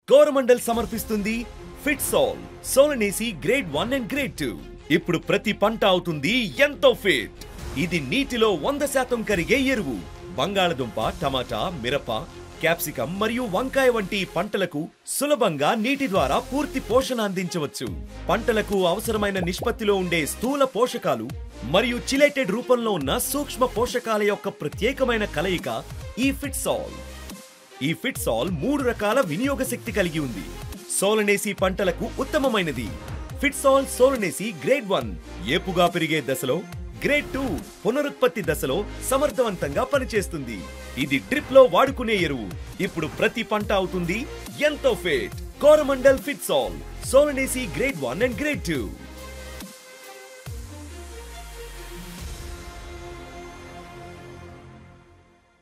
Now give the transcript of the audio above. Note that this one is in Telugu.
కోరమండల్ సమర్పిస్తుంది ఫిట్సాల్ సోలనేసి grade one and grade two ఇప్పుడు ప్రతి పంట అవుతుంది ఎంతో ఫిట్ ఇది నీటిలో వంద శాతం కరిగే ఎరువు బంగాళదుంప టమాటా మిరప క్యాప్సికం మరియు వంకాయ వంటి పంటలకు సులభంగా నీటి ద్వారా పూర్తి పోషణ అందించవచ్చు పంటలకు అవసరమైన నిష్పత్తిలో ఉండే స్థూల పోషకాలు మరియు చిలేటెడ్ రూపంలో ఉన్న సూక్ష్మ పోషకాల యొక్క ప్రత్యేకమైన కలయిక ఈ ఫిట్సాల్ ఈ ఫిట్సాల్ మూడు రకాల వినియోగ శక్తి కలిగి ఉంది సోలనేసి పంటలకు ఉత్తమమైనది ఫిట్సాల్ సోలనేసి గ్రేడ్ వన్ ఏపుగా పెరిగే దశలో గ్రేడ్ టూ పునరుత్పత్తి దశలో సమర్థవంతంగా పనిచేస్తుంది ఇది డ్రిప్ లో వాడుకునే ఎరువు ఇప్పుడు ప్రతి పంట అవుతుంది ఎంతో ఫిట్ కోరమండల్ ఫిట్సాల్ సోలనేసి grade one and grade two